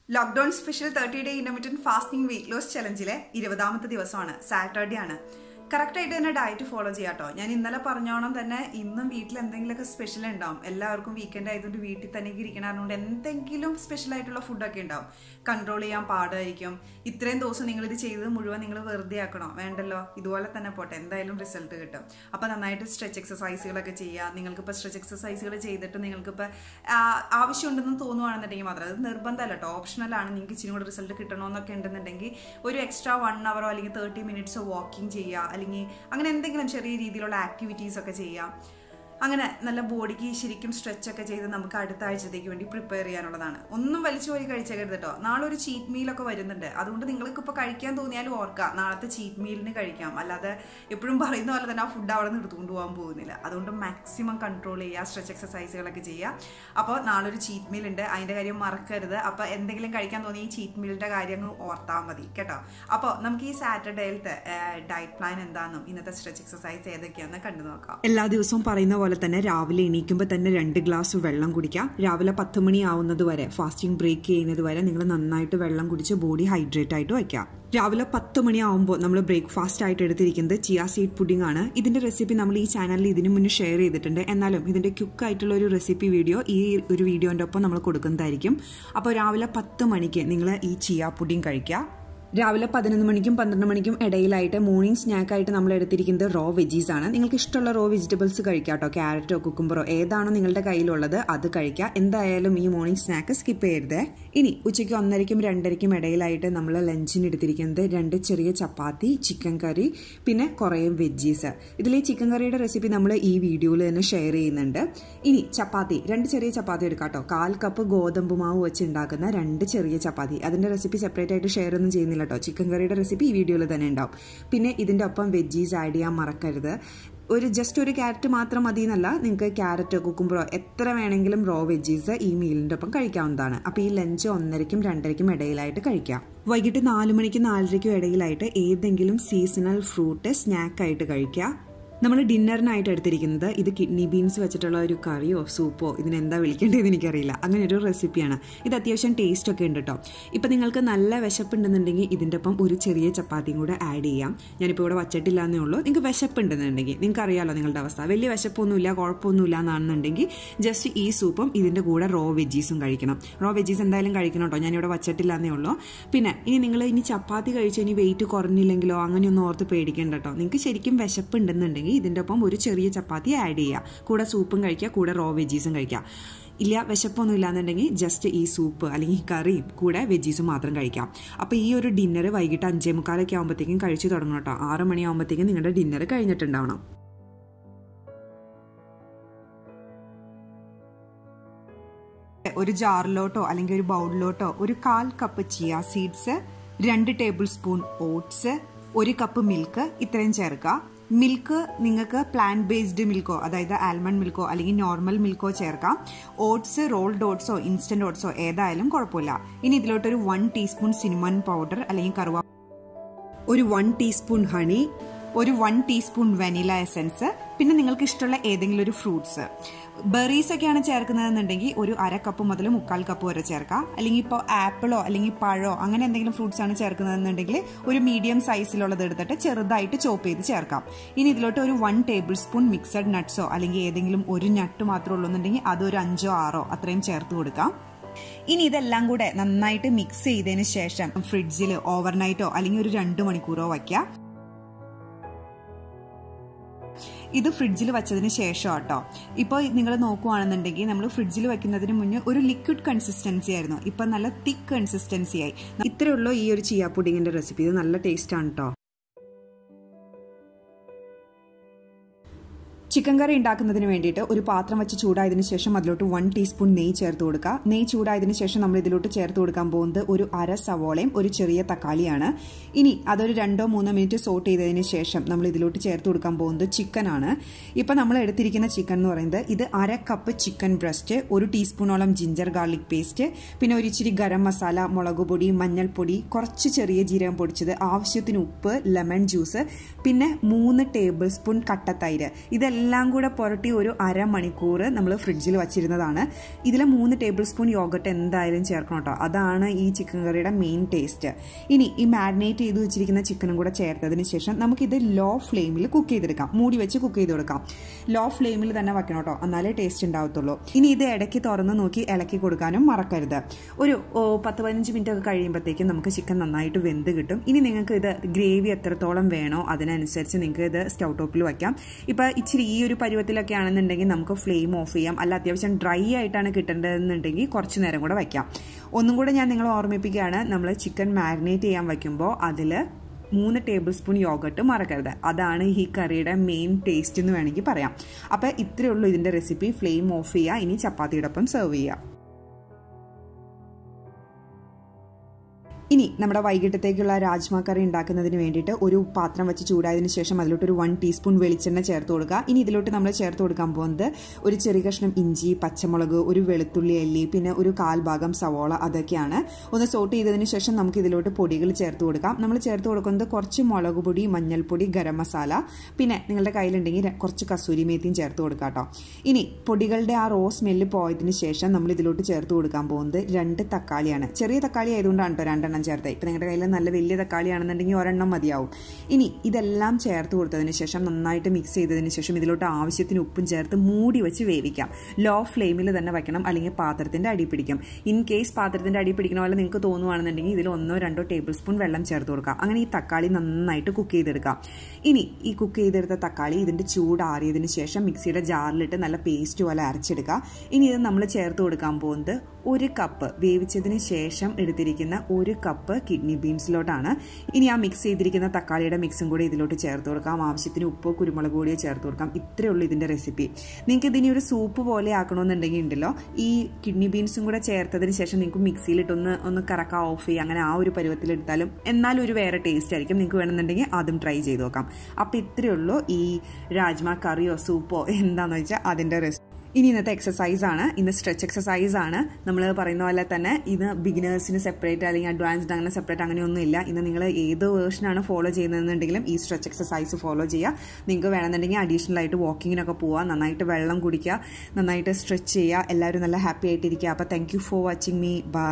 lockdown special thirty day intermediate fasting weight loss ചലഞ്ചിലെ ഇരുപതാമത്തെ ദിവസമാണ് സാറ്റർഡേ ആണ് കറക്റ്റായിട്ട് തന്നെ ഡയറ്റ് ഫോളോ ചെയ്യാം കേട്ടോ ഞാൻ ഇന്നലെ പറഞ്ഞോണം തന്നെ ഇന്നും വീട്ടിൽ എന്തെങ്കിലുമൊക്കെ സ്പെഷ്യൽ ഉണ്ടാവും എല്ലാവർക്കും വീക്കെൻഡ് ആയതുകൊണ്ട് വീട്ടിൽ തന്നെ ഇരിക്കണതുകൊണ്ട് എന്തെങ്കിലും സ്പെഷ്യൽ ആയിട്ടുള്ള ഫുഡൊക്കെ ഉണ്ടാവും കൺട്രോൾ ചെയ്യാൻ പാടായിരിക്കും ഇത്രയും ദിവസം നിങ്ങൾ ഇത് ചെയ്തത് മുഴുവൻ നിങ്ങൾ വെറുതെ ആക്കണോ വേണ്ടല്ലോ ഇതുപോലെ തന്നെ പോട്ടെ എന്തായാലും റിസൾട്ട് കിട്ടും അപ്പോൾ നന്നായിട്ട് സ്ട്രെച്ച് എക്സസൈസുകളൊക്കെ ചെയ്യുക നിങ്ങൾക്കിപ്പോൾ സ്ട്രെച്ച് എക്സസൈസുകൾ ചെയ്തിട്ട് നിങ്ങൾക്കിപ്പോൾ ആവശ്യമുണ്ടെന്ന് തോന്നുവാണെന്നുണ്ടെങ്കിൽ മാത്രം അത് നിർബന്ധമല്ല കേട്ടോ ഓപ്ഷണലാണ് നിങ്ങൾക്ക് ഇച്ചിരി കൂടെ റിസൾട്ട് കിട്ടണമെന്നൊക്കെ ഉണ്ടെന്നുണ്ടെങ്കിൽ ഒരു എക്സ്ട്രാ വൺ അവറോ അല്ലെങ്കിൽ തേർട്ടി മിനിറ്റ്സോ വാക്കിംഗ് ചെയ്യുക അല്ലെങ്കിൽ അങ്ങനെ എന്തെങ്കിലും ചെറിയ രീതിയിലുള്ള ആക്ടിവിറ്റീസ് ഒക്കെ ചെയ്യാം അങ്ങനെ നല്ല ബോഡിക്ക് ശരിക്കും സ്ട്രെച്ച് ഒക്കെ ചെയ്ത് നമുക്ക് അടുത്ത ആഴ്ചത്തേക്ക് വേണ്ടി പ്രിപ്പയർ ചെയ്യാനുള്ളതാണ് ഒന്നും വലിച്ചു പോയി കഴിച്ചേക്കരുത് കേട്ടോ നാളെ ഒരു ചീറ്റ് മീലൊക്കെ വരുന്നുണ്ട് അതുകൊണ്ട് നിങ്ങൾക്ക് ഇപ്പോൾ കഴിക്കാൻ തോന്നിയാലും ഓർക്കുക നാളത്തെ ചീറ്റ് മീലിന് കഴിക്കാം അല്ലാതെ എപ്പോഴും പറയുന്ന പോലെ തന്നെ ആ ഫുഡ് അവിടെ നിന്ന് എടുത്തുകൊണ്ട് പോകാൻ പോകുന്നില്ല അതുകൊണ്ട് മാക്സിമം കൺട്രോൾ ചെയ്യുക സ്ട്രെച്ച് എക്സസൈസുകളൊക്കെ ചെയ്യുക അപ്പോൾ നാളെ ഒരു ചീറ്റ് മീൽ ഉണ്ട് അതിൻ്റെ കാര്യം മറക്കരുത് അപ്പോൾ എന്തെങ്കിലും കഴിക്കാൻ തോന്നി ഈ ചീറ്റ് മീലിൻ്റെ കാര്യം അങ്ങ് ഓർത്താൽ മതി കേട്ടോ അപ്പോൾ നമുക്ക് ഈ സാറ്റർഡേയിലത്തെ ഡയറ്റ് പ്ലാൻ എന്താണെന്നും ഇന്നത്തെ സ്ട്രെച്ച് എക്സസൈസ് ഏതൊക്കെയാണെന്ന് കണ്ടു നോക്കാം എല്ലാ ദിവസവും പറയുന്ന പോലെ തന്നെ രാവിലെ എണീക്കുമ്പോൾ തന്നെ രണ്ട് ഗ്ലാസ് വെള്ളം കുടിക്കുക രാവിലെ പത്ത് മണി ആവുന്നത് വരെ ഫാസ്റ്റിംഗ് ബ്രേക്ക് ചെയ്യുന്നത് വരെ നിങ്ങൾ നന്നായിട്ട് വെള്ളം കുടിച്ച് ബോഡി ഹൈഡ്രേറ്റ് ആയിട്ട് വയ്ക്കുക രാവിലെ പത്ത് മണിയാവുമ്പോൾ നമ്മൾ ബ്രേക്ക്ഫാസ്റ്റ് ആയിട്ട് എടുത്തിരിക്കുന്നത് ചിയ സീഡ് പുഡിംഗ് ആണ് ഇതിന്റെ റെസിപ്പി നമ്മൾ ഈ ചാനലിൽ ഇതിനു മുന്നേ ഷെയർ ചെയ്തിട്ടുണ്ട് എന്നാലും ഇതിന്റെ ക്യുക്ക് ആയിട്ടുള്ള ഒരു റെസിപ്പി വീഡിയോ ഈ ഒരു വീഡിയോന്റെ ഒപ്പം നമ്മൾ കൊടുക്കുന്നതായിരിക്കും അപ്പോൾ രാവിലെ പത്ത് മണിക്ക് നിങ്ങൾ ഈ ചിയ പുഡിംഗ് കഴിക്കുക രാവിലെ പതിനൊന്ന് മണിക്കും പന്ത്രണ്ട് മണിക്കും ഇടയിലായിട്ട് മോർണിംഗ് സ്നാക്കായിട്ട് നമ്മൾ എടുത്തിരിക്കുന്നത് റോ വെജീസ് ആണ് നിങ്ങൾക്ക് ഇഷ്ടമുള്ള റോ വെജിറ്റബിൾസ് കഴിക്കാം കേട്ടോ ക്യാരറ്റോ കുക്കുംബറോ ഏതാണോ നിങ്ങളുടെ കയ്യിലുള്ളത് അത് കഴിക്കുക എന്തായാലും ഈ മോർണിംഗ് സ്നാക്ക് സ്കിപ്പ് ചെയ്യരുത് ഇനി ഉച്ചയ്ക്ക് ഒന്നരയ്ക്കും രണ്ടരയ്ക്കും ഇടയിലായിട്ട് നമ്മൾ ലഞ്ചിന് എടുത്തിരിക്കുന്നത് രണ്ട് ചെറിയ ചപ്പാത്തി ചിക്കൻ കറി പിന്നെ കുറേ വെജീസ് ഇതിൽ ഈ ചിക്കൻ കറിയുടെ റെസിപ്പി നമ്മൾ ഈ വീഡിയോയിൽ തന്നെ ഷെയർ ചെയ്യുന്നുണ്ട് ഇനി ചപ്പാത്തി രണ്ട് ചെറിയ ചപ്പാത്തി എടുക്കാം കേട്ടോ കാൽ കപ്പ് ഗോതമ്പ് മാവ് വെച്ച് ഉണ്ടാക്കുന്ന രണ്ട് ചെറിയ ചപ്പാത്തി അതിന്റെ റെസിപ്പി സെപ്പറേറ്റ് ആയിട്ട് ഷെയർ ഒന്നും ചെയ്യുന്നില്ല കേട്ടോ ചിക്കൻ കറിയുടെ റെസിപ്പി ഈ വീഡിയോയിൽ തന്നെ ഉണ്ടാവും പിന്നെ ഇതിൻ്റെ ഒപ്പം വെജീസ് ആഡ് ചെയ്യാൻ മറക്കരുത് ഒരു ജസ്റ്റ് ഒരു ക്യാരറ്റ് മാത്രം മതി എന്നല്ല നിങ്ങൾക്ക് ക്യാരറ്റ് കുക്കുംബറോ എത്ര വേണമെങ്കിലും റോ വെജീസ് ഈ മീലിൻ്റെ ഒപ്പം കഴിക്കാവുന്നതാണ് അപ്പോൾ ഈ ലഞ്ച് ഒന്നരയ്ക്കും രണ്ടരയ്ക്കും ഇടയിലായിട്ട് കഴിക്കാം വൈകിട്ട് നാല് മണിക്കും നാലരയ്ക്കും ഇടയിലായിട്ട് ഏതെങ്കിലും സീസണൽ ഫ്രൂട്ട് സ്നാക്കായിട്ട് കഴിക്കുക നമ്മൾ ഡിന്നറിനായിട്ട് എടുത്തിരിക്കുന്നത് ഇത് കിഡ്നി ബീൻസ് വെച്ചിട്ടുള്ള ഒരു കറിയോ സൂപ്പോ ഇതിനെന്താ വിളിക്കേണ്ടതെന്ന് എനിക്കറിയില്ല അങ്ങനെ ഒരു റെസിപ്പിയാണ് ഇത് അത്യാവശ്യം ടേസ്റ്റ് ഒക്കെ ഉണ്ട് കേട്ടോ ഇപ്പം നിങ്ങൾക്ക് നല്ല വിശപ്പുണ്ടെന്നുണ്ടെങ്കിൽ ഇതിൻ്റെ ഒപ്പം ഒരു ചെറിയ ചപ്പാത്തിയും കൂടെ ആഡ് ചെയ്യാം ഞാനിപ്പോൾ ഇവിടെ വച്ചിട്ടില്ല എന്നേ ഉള്ളൂ നിങ്ങൾക്ക് വിശപ്പുണ്ടെന്നുണ്ടെങ്കിൽ നിങ്ങൾക്ക് അറിയാമല്ലോ നിങ്ങളുടെ അവസ്ഥ വലിയ വിശപ്പൊന്നുമില്ല കുഴപ്പമൊന്നുമില്ല എന്നാണെന്നുണ്ടെങ്കിൽ ജസ്റ്റ് ഈ സൂപ്പും ഇതിൻ്റെ കൂടെ റോ വെജീസും കഴിക്കണം റോ വെജീസ് എന്തായാലും കഴിക്കണം കേട്ടോ ഞാനിവിടെ വച്ചിട്ടില്ല എന്നേ ഉള്ളൂ പിന്നെ ഇനി നിങ്ങൾ ഇനി ചപ്പാത്തി കഴിച്ച് ഇനി വെയിറ്റ് കുറഞ്ഞില്ലെങ്കിലോ അങ്ങനെയൊന്നും ഓർത്ത് പേടിക്കേണ്ട കേട്ടോ നിങ്ങൾക്ക് ശരിക്കും വിശപ്പുണ്ടെന്നുണ്ടെങ്കിൽ ഇതിൻ്റെ ഒപ്പം ഒരു ചെറിയ ചപ്പാത്തി ആഡ് ചെയ്യുക കൂടെ സൂപ്പും കഴിക്കുക കൂടെ റോ വെജീസും കഴിക്കുക ഇല്ല വിശപ്പൊന്നും ഇല്ലാന്നുണ്ടെങ്കിൽ ജസ്റ്റ് ഈ സൂപ്പ് അല്ലെങ്കിൽ കറിയും കൂടെ വെജീസും മാത്രം കഴിക്കാം അപ്പോൾ ഈ ഒരു ഡിന്നർ വൈകിട്ട് അഞ്ചേ മുക്കാലൊക്കെ ആകുമ്പോഴത്തേക്കും കഴിച്ചു തുടങ്ങണം കേട്ടോ ആറ് മണിയാകുമ്പോഴത്തേക്കും നിങ്ങളുടെ ഡിന്നർ കഴിഞ്ഞിട്ടുണ്ടാവണം ഒരു ജാറിലോട്ടോ അല്ലെങ്കിൽ ഒരു ബൗളിലോട്ടോ ഒരു കാൽ കപ്പ് ചിയ സീഡ്സ് രണ്ട് ടേബിൾ സ്പൂൺ ഓട്സ് ഒരു കപ്പ് മിൽക്ക് ഇത്രയും ചേർക്കുക മിൽക്ക് നിങ്ങൾക്ക് പ്ലാന്റ് ബേസ്ഡ് മിൽക്കോ അതായത് ആൽമണ്ട് മിൽക്കോ അല്ലെങ്കിൽ നോർമൽ മിൽക്കോ ചേർക്കാം ഓട്സ് റോൾഡ് ഓട്സോ ഇൻസ്റ്റന്റ് ഓട്സോ ഏതായാലും കുഴപ്പമില്ല ഇനി ഇതിലോട്ടൊരു വൺ ടീസ്പൂൺ സിനിമൺ പൗഡർ അല്ലെങ്കിൽ കറുവ ഒരു വൺ ടീസ്പൂൺ ഹണി ഒരു വൺ ടീസ്പൂൺ വനില എസൻസ് പിന്നെ നിങ്ങൾക്ക് ഇഷ്ടമുള്ള ഏതെങ്കിലും ഒരു ഫ്രൂട്ട്സ് ബെറീസ് ഒക്കെയാണ് ചേർക്കുന്നതെന്നുണ്ടെങ്കിൽ ഒരു അര കപ്പ് മുതൽ മുക്കാൽ കപ്പ് വരെ ചേർക്കാം അല്ലെങ്കിൽ ഇപ്പോൾ ആപ്പിളോ അല്ലെങ്കിൽ പഴോ അങ്ങനെ എന്തെങ്കിലും ഫ്രൂട്ട്സ് ആണ് ചേർക്കുന്നതെന്നുണ്ടെങ്കിൽ ഒരു മീഡിയം സൈസിലുള്ളത് എടുത്തിട്ട് ചെറുതായിട്ട് ചോപ്പ് ചെയ്ത് ചേർക്കാം ഇനി ഇതിലോട്ട് ഒരു വൺ ടേബിൾ സ്പൂൺ മിക്സഡ് നട്ട്സോ അല്ലെങ്കിൽ ഏതെങ്കിലും ഒരു നട്ട് മാത്രമേ ഉള്ളൂ എന്നുണ്ടെങ്കിൽ അതൊരു അഞ്ചോ ആറോ അത്രയും ചേർത്ത് കൊടുക്കാം ഇനി ഇതെല്ലാം കൂടെ നന്നായിട്ട് മിക്സ് ചെയ്തതിന് ശേഷം ഫ്രിഡ്ജിൽ ഓവർനൈറ്റോ അല്ലെങ്കിൽ ഒരു രണ്ട് മണിക്കൂറോ വയ്ക്കുക ഇത് ഫ്രിഡ്ജിൽ വെച്ചതിന് ശേഷം കേട്ടോ ഇപ്പോൾ നിങ്ങൾ നോക്കുവാണെന്നുണ്ടെങ്കിൽ നമ്മൾ ഫ്രിഡ്ജിൽ വെക്കുന്നതിന് മുന്നേ ഒരു ലിക്വിഡ് കൺസിസ്റ്റൻസി ആയിരുന്നു ഇപ്പം നല്ല തിക്ക് കൺസിസ്റ്റൻസി ആയി ഇത്രയുള്ള ഈ ഒരു ചിയ പുഡിങ്ങിന്റെ റെസിപ്പി ഇത് നല്ല ടേസ്റ്റ് ആണ് കേട്ടോ ചിക്കൻ കറി ഉണ്ടാക്കുന്നതിന് വേണ്ടിയിട്ട് ഒരു പാത്രം വെച്ച് ചൂടായതിനു ശേഷം അതിലോട്ട് വൺ ടീസ്പൂൺ നെയ്യ് ചേർത്ത് കൊടുക്കുക നെയ്യ് ചൂടായതിനു ശേഷം നമ്മൾ ഇതിലോട്ട് ചേർത്ത് കൊടുക്കാൻ പോകുന്നത് ഒരു അര സവോളയും ഒരു ചെറിയ തക്കാളിയാണ് ഇനി അതൊരു രണ്ടോ മൂന്നോ മിനിറ്റ് സോട്ട് ചെയ്തതിന് ശേഷം നമ്മൾ ഇതിലോട്ട് ചേർത്ത് കൊടുക്കാൻ പോകുന്നത് ചിക്കനാണ് ഇപ്പം നമ്മൾ എടുത്തിരിക്കുന്ന ചിക്കൻ എന്ന് പറയുന്നത് ഇത് അര കപ്പ് ചിക്കൻ ബ്രസ്റ്റ് ഒരു ടീസ്പൂണോളം ജിഞ്ചർ ഗാർലിക് പേസ്റ്റ് പിന്നെ ഒരു ഇച്ചിരി ഗരം മസാല മുളക് പൊടി മഞ്ഞൾപ്പൊടി കുറച്ച് ചെറിയ ജീരകം പൊടിച്ചത് ആവശ്യത്തിന് ഉപ്പ് ലെമൺ ജ്യൂസ് പിന്നെ മൂന്ന് ടേബിൾ സ്പൂൺ കട്ടത്തൈര് ഇതെല്ലാം ഇതെല്ലാം കൂടെ പുരട്ടി ഒരു അരമണിക്കൂർ നമ്മൾ ഫ്രിഡ്ജിൽ വച്ചിരുന്നതാണ് ഇതിൽ മൂന്ന് ടേബിൾ സ്പൂൺ യോഗട്ട് എന്തായാലും ചേർക്കണം കേട്ടോ അതാണ് ഈ ചിക്കൻ കറിയുടെ മെയിൻ ടേസ്റ്റ് ഇനി ഈ മാരിനേറ്റ് ചെയ്ത് വെച്ചിരിക്കുന്ന ചിക്കനും കൂടെ ചേർത്തതിന് ശേഷം നമുക്കിത് ലോ ഫ്ലെയിമിൽ കുക്ക് ചെയ്തെടുക്കാം മൂടി വെച്ച് കുക്ക് ചെയ്ത് കൊടുക്കാം ലോ ഫ്ലെയിമിൽ തന്നെ വെക്കണം കേട്ടോ എന്നാലേ ടേസ്റ്റ് ഉണ്ടാവത്തുള്ളൂ ഇനി ഇത് ഇടയ്ക്ക് തുറന്ന് നോക്കി ഇളക്കി കൊടുക്കാനും മറക്കരുത് ഒരു ഓ, പത്ത് പതിനഞ്ച് മിനിറ്റ് ഒക്കെ കഴിയുമ്പോഴത്തേക്കും നമുക്ക് ചിക്കൻ നന്നായിട്ട് വെന്ത് കിട്ടും ഇനി നിങ്ങൾക്ക് ഇത് ഗ്രേവി എത്രത്തോളം വേണോ അതിനനുസരിച്ച് നിങ്ങൾക്ക് ഇത് സ്റ്റൗ ടോപ്പിൽ വയ്ക്കാം ഇപ്പം ഇച്ചിരി ഈ ഒരു പരുവത്തിലൊക്കെ ആണെന്നുണ്ടെങ്കിൽ നമുക്ക് ഫ്ലെയിം ഓഫ് ചെയ്യാം അല്ല അത്യാവശ്യം ഡ്രൈ ആയിട്ടാണ് കിട്ടേണ്ടതെന്നുണ്ടെങ്കിൽ കുറച്ച് നേരം കൂടെ വയ്ക്കാം ഒന്നും കൂടെ ഞാൻ നിങ്ങളെ ഓർമ്മിപ്പിക്കുകയാണ് നമ്മൾ ചിക്കൻ മാരിനേറ്റ് ചെയ്യാൻ വയ്ക്കുമ്പോൾ അതിൽ മൂന്ന് ടേബിൾ സ്പൂൺ യോഗട്ട് മറക്കരുത് അതാണ് ഈ കറിയുടെ മെയിൻ ടേസ്റ്റ് എന്ന് വേണമെങ്കിൽ പറയാം അപ്പോൾ ഇത്രയേ ഉള്ളൂ ഇതിൻ്റെ റെസിപ്പി ഫ്ലെയിം ഓഫ് ചെയ്യുക ഇനി ചപ്പാത്തിയുടെ ഒപ്പം സെർവ് ചെയ്യുക ഇനി നമ്മുടെ വൈകിട്ടത്തേക്കുള്ള രാജ്മ കറി ഉണ്ടാക്കുന്നതിന് വേണ്ടിയിട്ട് ഒരു പാത്രം വെച്ച് ചൂടായതിനു ശേഷം അതിലോട്ട് ഒരു വൺ ടീസ്പൂൺ വെളിച്ചെണ്ണ ചേർത്ത് കൊടുക്കുക ഇനി ഇതിലോട്ട് നമ്മൾ ചേർത്ത് കൊടുക്കാൻ പോകുന്നത് ഒരു ചെറിയ കഷ്ണം ഇഞ്ചി പച്ചമുളക് ഒരു വെളുത്തുള്ളി അല്ലി പിന്നെ ഒരു കാൽ ഭാഗം സവോള അതൊക്കെയാണ് ഒന്ന് സോട്ട് ചെയ്തതിന് ശേഷം നമുക്ക് ഇതിലോട്ട് പൊടികൾ ചേർത്ത് കൊടുക്കാം നമ്മൾ ചേർത്ത് കൊടുക്കുന്നത് കുറച്ച് മുളക് പൊടി മഞ്ഞൾപ്പൊടി ഗരം മസാല പിന്നെ നിങ്ങളുടെ കയ്യിലുണ്ടെങ്കിൽ ര- കുറച്ച് കസൂരി മേത്തിയും ചേർത്ത് കൊടുക്കാം കേട്ടോ ഇനി പൊടികളുടെ ആ റോ സ്മെല്ല് പോയതിന് ശേഷം നമ്മൾ ഇതിലോട്ട് ചേർത്ത് കൊടുക്കാൻ പോകുന്നത് രണ്ട് തക്കാളിയാണ് ചെറിയ തക്കാളി ആയതുകൊണ്ടാണ് കേട്ടോ രണ്ടെണ്ണം ചേർത്തത് ഇപ്പം നിങ്ങളുടെ കയ്യിൽ നല്ല വലിയ തക്കാളി ആണെന്നുണ്ടെങ്കിൽ ഒരെണ്ണം മതിയാവും ഇനി ഇതെല്ലാം ചേർത്ത് കൊടുത്തതിന് ശേഷം നന്നായിട്ട് മിക്സ് ചെയ്തതിന് ശേഷം ഇതിലോട്ട് ആവശ്യത്തിന് ഉപ്പും ചേർത്ത് മൂടി വെച്ച് വേവിക്കാം ലോ ഫ്ലെയിമിൽ തന്നെ വെക്കണം അല്ലെങ്കിൽ പാത്രത്തിൻ്റെ അടി പിടിക്കും ഇൻ കേസ് പാത്രത്തിൻ്റെ അടി പിടിക്കണ പോലെ നിങ്ങൾക്ക് തോന്നുവാണെന്നുണ്ടെങ്കിൽ ഇതിൽ ഒന്നോ രണ്ടോ ടേബിൾ സ്പൂൺ വെള്ളം ചേർത്ത് കൊടുക്കാം അങ്ങനെ ഈ തക്കാളി നന്നായിട്ട് കുക്ക് ചെയ്തെടുക്കാം ഇനി ഈ കുക്ക് ചെയ്തെടുത്ത തക്കാളി ഇതിൻ്റെ ചൂടാറിയതിന് ശേഷം മിക്സിയുടെ ജാറിലിട്ട് നല്ല പേസ്റ്റ് പോലെ അരച്ചെടുക്കുക ഇനി ഇത് നമ്മൾ ചേർത്ത് കൊടുക്കാൻ പോകുന്നത് ഒരു കപ്പ് വേവിച്ചതിന് ശേഷം എടുത്തിരിക്കുന്ന ഒരു കപ്പ് കിഡ്നി ബീൻസിലോട്ടാണ് ഇനി ആ മിക്സ് ചെയ്തിരിക്കുന്ന തക്കാളിയുടെ മിക്സും കൂടി ഇതിലോട്ട് ചേർത്ത് കൊടുക്കാം ആവശ്യത്തിന് ഉപ്പോ കുരുമുളക് പൊടിയോ ചേർത്ത് കൊടുക്കാം ഇത്രയേ ഉള്ളൂ ഇതിൻ്റെ റെസിപ്പി നിങ്ങൾക്ക് ഇതിനി ഒരു സൂപ്പ് പോലെ ആക്കണമെന്നുണ്ടെങ്കിൽ ഉണ്ടല്ലോ ഈ കിഡ്നി ബീൻസും കൂടെ ചേർത്തതിന് ശേഷം നിങ്ങൾക്ക് മിക്സിയിലിട്ടൊന്ന് ഒന്ന് കറക്ക ഓഫ് ചെയ്യുക അങ്ങനെ ആ ഒരു പരുവത്തിലെടുത്താലും എന്നാലും ഒരു വേറെ ടേസ്റ്റ് ആയിരിക്കും നിങ്ങൾക്ക് വേണമെന്നുണ്ടെങ്കിൽ അതും ട്രൈ ചെയ്ത് നോക്കാം അപ്പോൾ ഇത്രയേ ഉള്ളൂ ഈ രാജ്മ കറിയോ സൂപ്പോ എന്താണെന്ന് വെച്ചാൽ അതിൻ്റെ റെസിപ്പി ഇനി ഇന്നത്തെ എക്സസൈസ് ആണ് ഇന്ന് സ്ട്രെച്ച് എക്സസൈസ് ആണ് നമ്മൾ പറയുന്ന പോലെ തന്നെ ഇത് ബിഗിനേഴ്സിന് സെപ്പറേറ്റ് അല്ലെങ്കിൽ അഡ്വാൻസ്ഡ് അങ്ങനെ സെപ്പറേറ്റ് അങ്ങനെയൊന്നും ഇല്ല ഇന്ന് നിങ്ങൾ ഏത് വേർഷനാണ് ഫോളോ ചെയ്യുന്നതെന്നുണ്ടെങ്കിലും ഈ സ്ട്രെച്ച് എക്സസൈസ് ഫോളോ ചെയ്യുക നിങ്ങൾക്ക് വേണമെന്നുണ്ടെങ്കിൽ അഡീഷണൽ ആയിട്ട് വാക്കിങ്ങിനൊക്കെ പോവുക നന്നായിട്ട് വെള്ളം കുടിക്കുക നന്നായിട്ട് സ്ട്രെച്ച് ചെയ്യുക എല്ലാവരും നല്ല ഹാപ്പി ആയിട്ടിരിക്കുക അപ്പോൾ thank you for watching me by